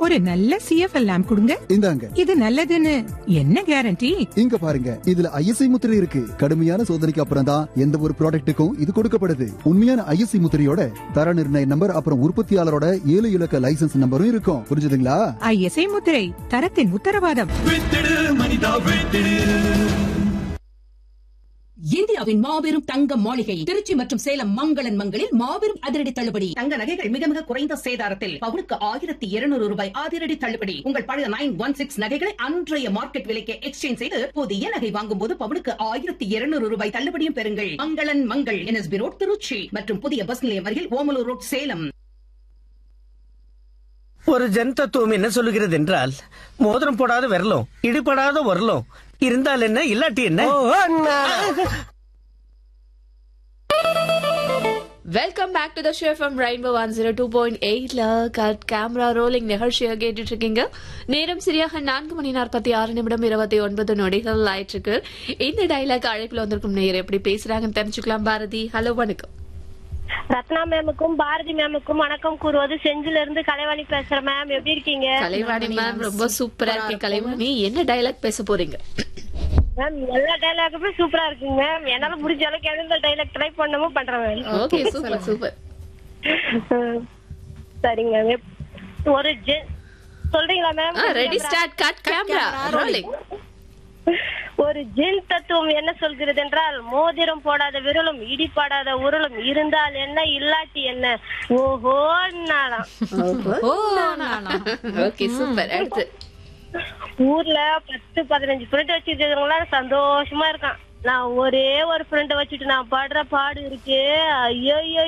ஒரு நல்ல CFL lamp கொடுங்க இந்தாங்க இது நல்லதுன்னு என்ன கேரண்டி இங்க பாருங்க இதுல ஐஎஸ்ஐ முத்திரை இருக்கு கடுமையான சோதனைக்கு அப்புறம் தான் எந்த ஒரு ப்ராடக்ட்டுக்கும் இது கொடுக்கப்படுது உண்மையான ஐஎஸ்ஐ முத்திரையோட தர நிர்ணய நம்பர் அப்புறம் உற்பத்தியாளரோட ஏழு இலக்க லைசென்ஸ் நம்பரும் இருக்கும் புரிஞ்சுதுங்களா ஐஎஸ்ஐ முத்திரை தரத்தின் உத்தரவாதம் இந்தியாவின் மாபெரும் தங்க மாளிகை திருச்சி மற்றும் சேலம் மங்களன் மங்களில் மாபெரும் அதிரடி தள்ளுபடி தங்க நகைகள் மிக மிக குறைந்த சேதாரத்தில் பவுனுக்கு ஆயிரத்தி இருநூறு ரூபாய் அதிரடி தள்ளுபடி உங்கள் பழைய நைன் ஒன் சிக்ஸ் நகைகளை அன்றைய மார்க்கெட் விலைக்கு எக்ஸ்சேஞ்ச் செய்து புதிய நகை வாங்கும் போது பவுனுக்கு ஆயிரத்தி இருநூறு ரூபாய் தள்ளுபடியும் பெறுங்கள் மங்களன் மங்கள் என்எஸ்பி ரோட் திருச்சி மற்றும் புதிய பஸ் நிலையம் அருகில் ஓமலூர் ரோட் சேலம் ஒரு ஜன் தத்துவம் என்ன சொல்லுகிறது என்றால் மோதிரம் போடாத விரலும் இடிபடாத உரலும் இருந்தால் என்ன இல்லாட்டி என்ன welcome back to the show from rainbow one zero two point எயிட்ல கட் கேமரா ரோலிங் நிகழ்ச்சியை கேட்டுட்டு இருக்கீங்க நேரம் சரியாக நான்கு மணி நாற்பத்தி ஆறு நிமிடம் இருபத்தி ஒன்பது நொடிகள் ஆயிட்டு இருக்கு இந்த டைலாக் அழைப்புல வந்திருக்கும் நேயர் எப்படி பேசுறாங்கன்னு தெரிஞ்சுக்கலாம் பாரதி ஹலோ வணக்கம் ரத்னா மேமுக்கும் பாரதி மேமுக்கும் வணக்கம் கூறுவது செஞ்சில இருந்து கலைவாணி பேசுறேன் மேம் எப்படி இருக்கீங்க கலைவாணி மேம் ரொம்ப சூப்பரா இருக்கு கலைவாணி என்ன டைலாக் பேச போறீங்க மேம் எல்லா டைலாக்குமே சூப்பரா இருக்குங்க மேம் என்னால முடிஞ்ச அளவுக்கு எந்த டைலாக் ட்ரை பண்ணவும் பண்றேன் மேம் ஓகே சூப்பர் சூப்பர் ம். சரிங்க மேம் ஒரு ஜெ- சொல்றீங்களா ma'am ready start cut camera rolling ஒரு ஜென் தத்துவம் என்ன சொல்கிறது என்றால் மோதிரம் போடாத விரலும் இடிபாடாத உருளும் இருந்தால் என்ன இல்லாட்டி என்ன ஓஹோ நாளாம் ஓகே சூப்பர் அடுத்து ஊர்ல பத்து பதினஞ்சு ஃப்ரெண்ட் வச்சிருக்கிறவங்களா சந்தோஷமா இருக்கான் நான் ஒரே ஒரு ஃப்ரெண்ட வச்சுட்டு நான் படுற பாடு இருக்கு ஐயோ